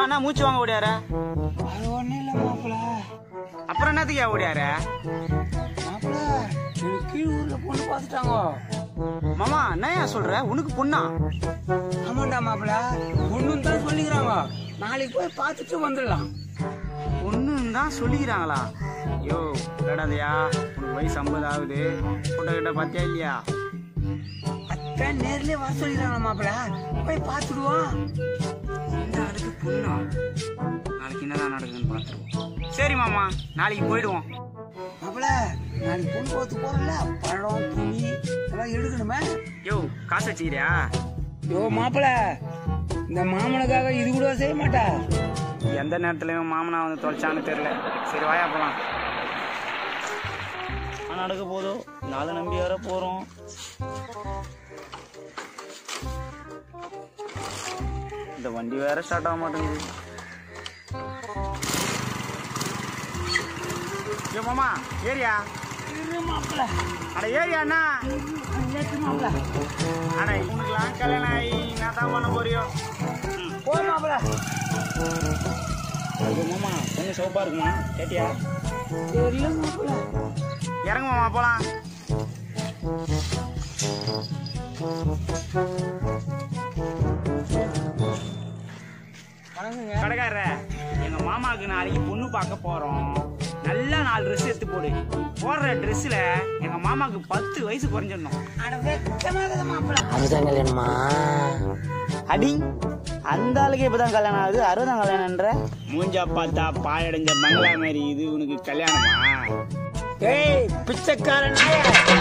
என்ன மூச்சு வாங்க ஓடியார அது ஒண்ணும் இல்ல மாப்பிள அப்புறம் என்னத்துக்கு ஓடியார மாப்பிள எனக்கு கீழ் ஊர்ல பொண்ணு பார்த்துட்டாங்க மாமா என்ன சொல்ற உனக்கு பொண்ணா ஆமாண்டா மாப்பிள பொண்ணுன்னு தான் சொல்லிக்கிறாங்க நாளைக்கு போய் பார்த்துட்டு வந்துடலாம் பொண்ணுன்னு தான் சொல்லிக்கிறாங்களா யோ விளையாடாதயா உனக்கு வயசு ஐம்பது ஆகுது போட்டோ கிட்ட பார்த்தியா இல்லையா அத்தை நேர்லயே வர சொல்லிக்கிறாங்க மாப்பிள போய் பார்த்துடுவோம் இந்த அடுக்கு பொண்ணா நாளைக்கு என்னதான் நடக்குதுன்னு பார்த்துருவோம் சரி மாமா நாளைக்கு போயிடுவோம் மாப்பிள நாளைக்கு பொண்ணு பார்த்து போறல பழம் துணி எல்லாம் எடுக்கணுமே யோ காசு வச்சுக்கிறியா யோ மாப்பிள இந்த மாமனுக்காக இது கூட செய்ய மாட்டா எந்த நேரத்துலயும் மாமனா வந்து தொலைச்சான்னு தெரியல சரி வாயா போலாம் நடக்க போதும் நாலு நம்பி வர போறோம் இந்த வண்டி வேற ஸ்டார்ட் ஆக மாட்டேங்குது ஏ மாமா ஏரியா மாப்பிள அட ஏரியா அண்ணா மாப்பிள அட உனக்குலாம் கல்யாணம் ஆகி நான் தான் பண்ண போறியோ ம். போ மாப்பிள அது மாமா கொஞ்சம் சோப்பா இருக்குமா கேட்டியா தெரியல மாப்பிள இறங்கு மாமா போலாம் வணக்கங்க கடைக்காரர எங்க மாமாவுக்கு நாளைக்கு பொண்ணு பார்க்க போறோம் நல்ல நாலு ட்ரெஸ் எடுத்து போடு போடுற ட்ரெஸ்ல எங்க மாமாவுக்கு பத்து வயசு குறைஞ்சிடணும் அட வெக்கமாகுது மாப்பிள அதுதான் கல்யாணமா அடி அந்த ஆளுக்கு இப்பதான் கல்யாணம் ஆகுது அறுபதாம் கல்யாணம்ன்ற மூஞ்சா பார்த்தா பாயடைஞ்ச பங்களா மாதிரி இது உனக்கு கல்யாணமா ஏய் பிச்சைக்கார நாய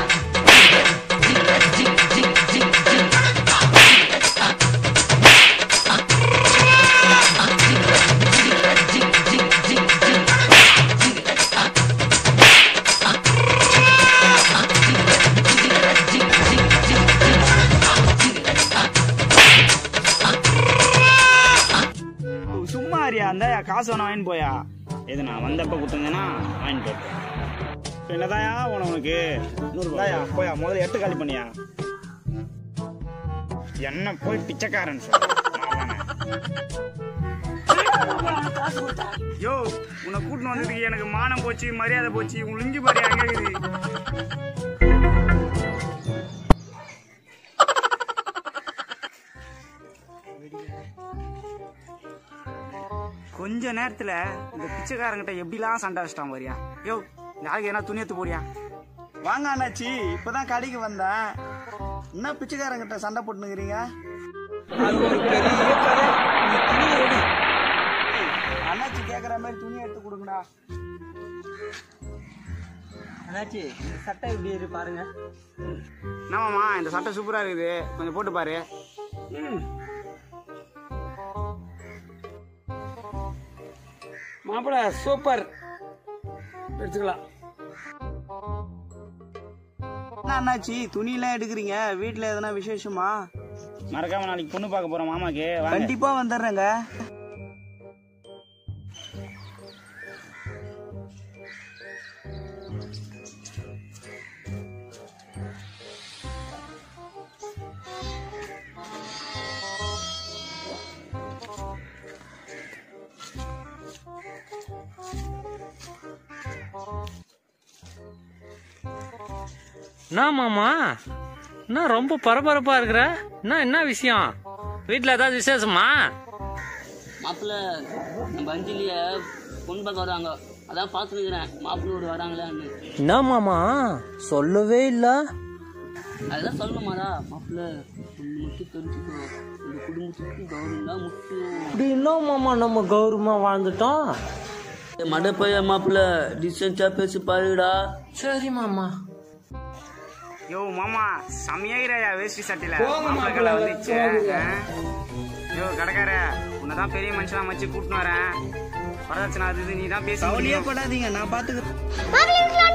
சும்மா அறியா அந்த காசு வேணா வாங்கி போயா எது நான் வந்தப்ப கொடுத்துருந்தேன்னா வாங்கி போட்டேன் இப்ப என்னதாயா உன உனக்கு நூறுபாயா போயா முதல்ல எட்டு காலி பண்ணியா என்ன போய் பிச்சைக்காரன் சொல்ற யோ உன்னை கூட்டின்னு வந்ததுக்கு எனக்கு மானம் போச்சு மரியாதை போச்சு உன் லிங்கி பாரு எங்க இருக்குது கொஞ்ச நேரத்துல இந்த பிச்சைக்காரங்கிட்ட எப்படிலாம் சண்டை வச்சிட்டான் பாரியா யோ நாளைக்கு என்ன துணி எடுத்து போறியா வாங்க அண்ணாச்சி இப்பதான் கடைக்கு வந்தேன் என்ன பிச்சைக்காரங்கிட்ட சண்டை போட்டுனுக்கிறீங்க அது ஒரு பெரிய கதை நீ துணி எடு அண்ணாச்சி கேக்குற மாதிரி துணி எடுத்து கொடுங்கடா அண்ணாச்சி இந்த சட்டை எப்படி இரு பாருங்க என்னமாமா இந்த சட்டை சூப்பரா இருக்குது கொஞ்சம் போட்டு பாரு ம். மாப்பிள சூப்பர் எடுத்துக்கலாம் என்ன அண்ணாச்சி துணி எல்லாம் எடுக்கிறீங்க வீட்டுல எதனா விசேஷமா மறக்காம நாளைக்கு பொண்ணு பார்க்க போறோம் மாமாக்கு கண்டிப்பா வந்துடுறேங்க என்ன மாமா என்ன ரொம்ப பரபரப்பா இருக்கிற என்ன என்ன விஷயம் வீட்டில் ஏதாவது விசேஷமா மாப்பிள்ள நம்ம அஞ்சலிய பொண்ணு பார்க்க வராங்க அதான் பார்த்துருக்குறேன் மாப்பிள்ளை ஒரு வராங்களான்னு என்ன மாமா சொல்லவே இல்ல அதுதான் சொல்லணுமாடா மாப்பிள்ள ஒன்று மட்டும் தெரிஞ்சுக்கோ இந்த குடும்பத்துக்கு கௌரவம் தான் முக்கியம் இப்படி என்ன மாமா நம்ம கௌரவமா வாழ்ந்துட்டோம் மட போய் மாப்பிள்ள டிஸ்டன்ஸாக பேசி பாருடா சரி மாமா யோ மாமா செம்மையாகிறாயா வேஷ்டி சட்டையில மாப்பிள்ளை வந்துச்சு ஆ? யோ கடைக்கார உன்னதான் பெரிய மனுஷனா மச்சு கூட்டின்னு வரேன் வரதட்சணை அது இது நீ தான் பேசி கவலையே படாதீங்க நான் பாத்துக்கிறேன்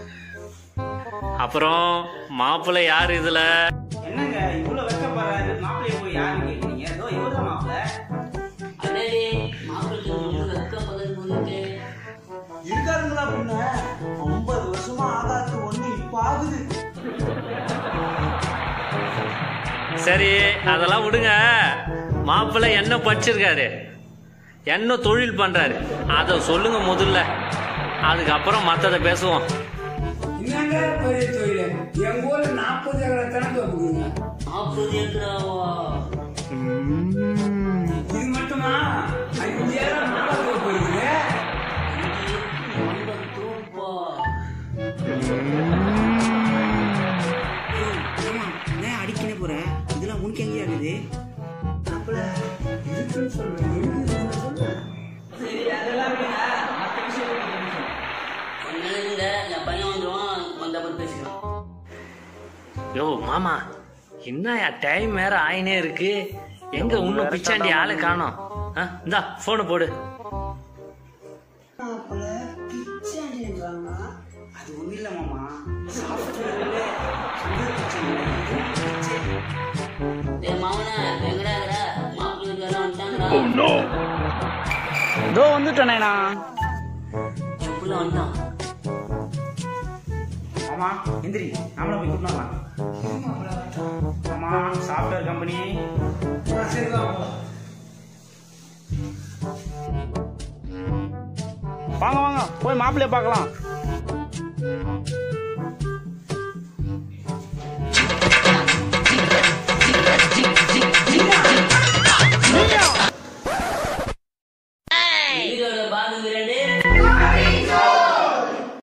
அப்புறம் மாப்பிள்ளை யார் இதுல என்னங்க இவ்வளவு வெக்கப்படுறாரு யாருன்னு கேட்குறீங்க ஏதோ இவர்தான் மாப்பிள்ள அடே மாப்பிள்ளைக்கு ரொம்ப வெக்க பதவி வந்துட்டு இருக்காருங்களா முன்ன ஐம்பது வருஷமா ஆகாது ஒண்ணு இப்ப ஆகுது சரி அதெல்லாம் விடுங்க மாப்பிள்ளை என்ன படிச்சிருக்காரு என்ன தொழில் பண்றாரு அதை சொல்லுங்க முதல்ல அதுக்கப்புறம் மற்றதை பேசுவோம் என்னங்க பெரிய தொழில் எங்க ஊர்ல நாற்பது ஏக்கரை திறந்து வைப்புக்குங்க நாற்பது ஏக்கராவா இது மட்டுமா அஞ்சு ஏக்கரை மாலை போயிருக்குது ஐம்பது தூப்பா ஆமா நான் அடிக்கனே போற இதெல்லாம் உனக்கு எங்கேயா இருக்குது இருக்குன்னு சொல்றேன் இருக்குன்னு சொல்றேன் கொஞ்ச நேரம் இருங்க என் பையன் வந்துடும் வந்த அப்புறம் பேசிக்கலாம் யோ மாமா என்ன டைம் வேற ஆயினே இருக்கு எங்க இன்னும் பிச்சாண்டி ஆளை காணோம் ஆ, இந்தா போனு போடு மாப்பிள்ள பிச்சாண்டின்றாங்க அது ஒன்றும் இல்லை மாமா டேய் மாமனா எங்கடா இருக்கிற மாப்பிள்ளை இருக்காரா வந்துட்டாங்கடா இதோ வந்துட்டேனேண்ணா என் புள்ள வந்துட்டான் மாமா எந்திரி நாமளும் போய் கூட்டலாம் மாமா சாஃப்ட்வேர் கம்பெனி சரிதான் வாங்க வாங்க போய் மாப்பிள்ளைய பார்க்கலாம்